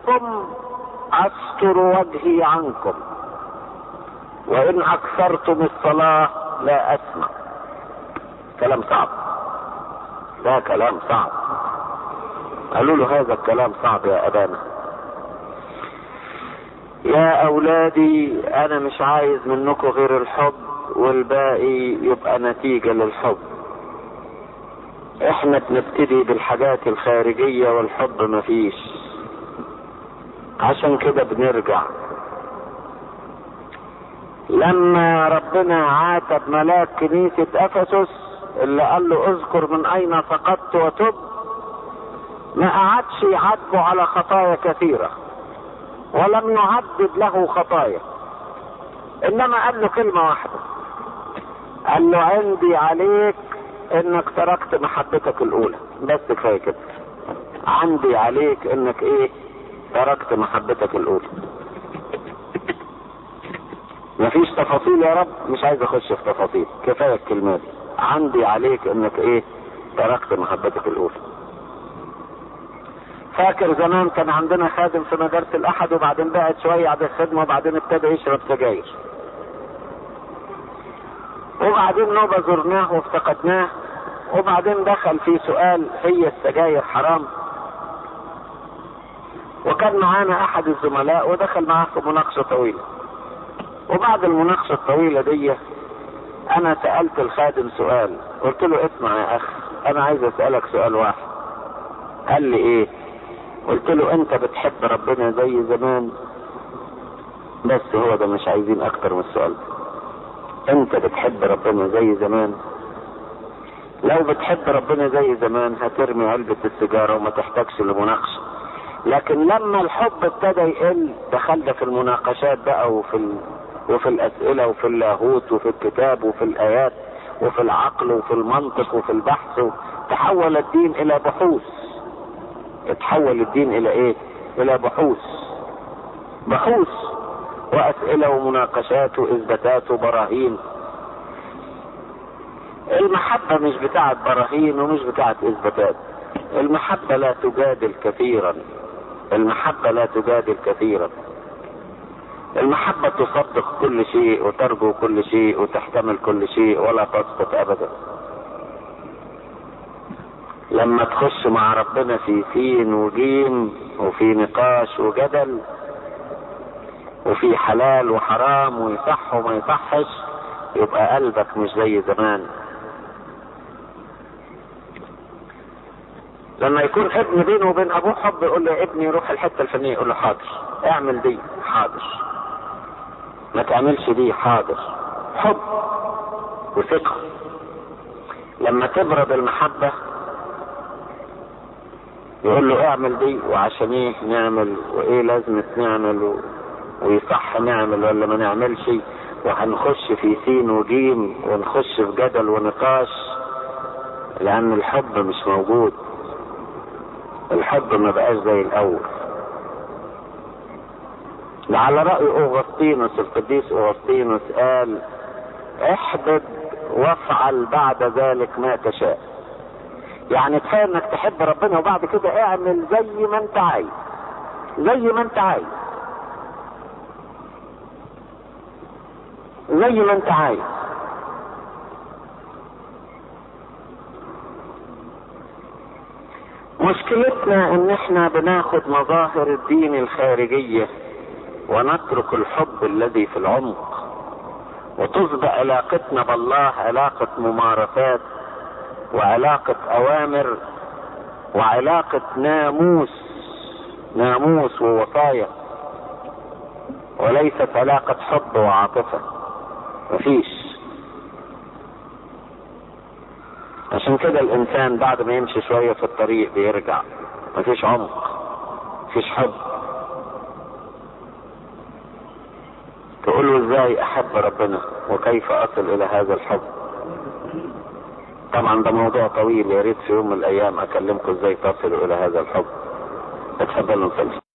لكم استر وجهي عنكم وان اكثرتم الصلاه لا اسمع كلام صعب ده كلام صعب قالوا له هذا الكلام صعب يا ابانا يا اولادي انا مش عايز منكم غير الحب والباقي يبقى نتيجة للحب احنا بنبتدي بالحاجات الخارجية والحب مفيش عشان كده بنرجع لما ربنا عاتب ملاك كنيسة افسس اللي قال له اذكر من اين سقطت وتب ما قعدش يعاتبه على خطايا كثيرة ولم يعدد له خطايا انما قال له كلمة واحدة قال له عندي عليك انك تركت محبتك الاولى بس كفاية كده عندي عليك انك ايه تركت محبتك الاولى مفيش تفاصيل يا رب مش عايز اخش في تفاصيل كفايه الكلمه دي عندي عليك انك ايه تركت محبتك الاولى فاكر زمان كان عندنا خادم في مدارس الاحد وبعدين بعد شويه عن الخدمه وبعدين ابتدى يشرب سجاير وبعدين نوبه زرناه وافتقدناه وبعدين دخل في سؤال هي السجاير حرام وكان معانا احد الزملاء ودخل معاه في مناقشه طويله وبعد المناقشه الطويله دي انا سالت الخادم سؤال قلت له اسمع يا اخ انا عايز اسالك سؤال واحد قال لي ايه قلت له انت بتحب ربنا زي زمان بس هو ده مش عايزين اكتر من السؤال ده انت بتحب ربنا زي زمان لو بتحب ربنا زي زمان هترمي علبة السيجارة وما تحتاجش لمناقشة لكن لما الحب ابتدى يقل دخلنا في المناقشات بقى وفي ال... وفي الأسئلة وفي اللاهوت وفي الكتاب وفي الآيات وفي العقل وفي المنطق وفي البحث تحول الدين إلى بحوث اتحول الدين إلى إيه؟ إلى بحوث بحوث وأسئلة ومناقشات وإثباتات وبراهين المحبة مش بتاعت براهين ومش بتاعت إثباتات المحبة لا تجادل كثيرا المحبة لا تجادل كثيرا المحبة تصدق كل شيء وترجو كل شيء وتحتمل كل شيء ولا تسقط أبدا لما تخش مع ربنا في سين وجيم وفي نقاش وجدل وفي حلال وحرام ويصح وما يصحش يبقى قلبك مش زي زمان لما يكون ابن بينه وبين ابوه حب يقول له يا ابني روح الحته الفلانيه يقول له حاضر اعمل دي حاضر ما تعملش دي حاضر حب وثقه لما تبرد المحبه يقول له اعمل دي وعشان ايه نعمل وايه لازم نعمل و... ويصح نعمل ولا ما نعملش وهنخش في سين وجيم ونخش في جدل ونقاش لان الحب مش موجود الحب ما بقاش زي الاول ده على رأي أوغسطينوس القديس أوغسطينوس قال احبب وافعل بعد ذلك ما تشاء يعني كفاية انك تحب ربنا وبعد كده اعمل زي ما انت عايز زي ما انت عايز زي ما انت عايز مشكلتنا ان احنا بناخد مظاهر الدين الخارجية ونترك الحب الذي في العمق وتصبح علاقتنا بالله علاقة ممارسات وعلاقة اوامر وعلاقة ناموس ناموس ووصايا وليست علاقة حب وعاطفة مفيش عشان كده الانسان بعد ما يمشي شوية في الطريق بيرجع مفيش عمق مفيش حب تقول له ازاي احب ربنا وكيف اصل الى هذا الحب طبعا ده موضوع طويل يا ريت في يوم من الايام اكلمكم ازاي تصلوا الى هذا الحب اتفضلوا نصلي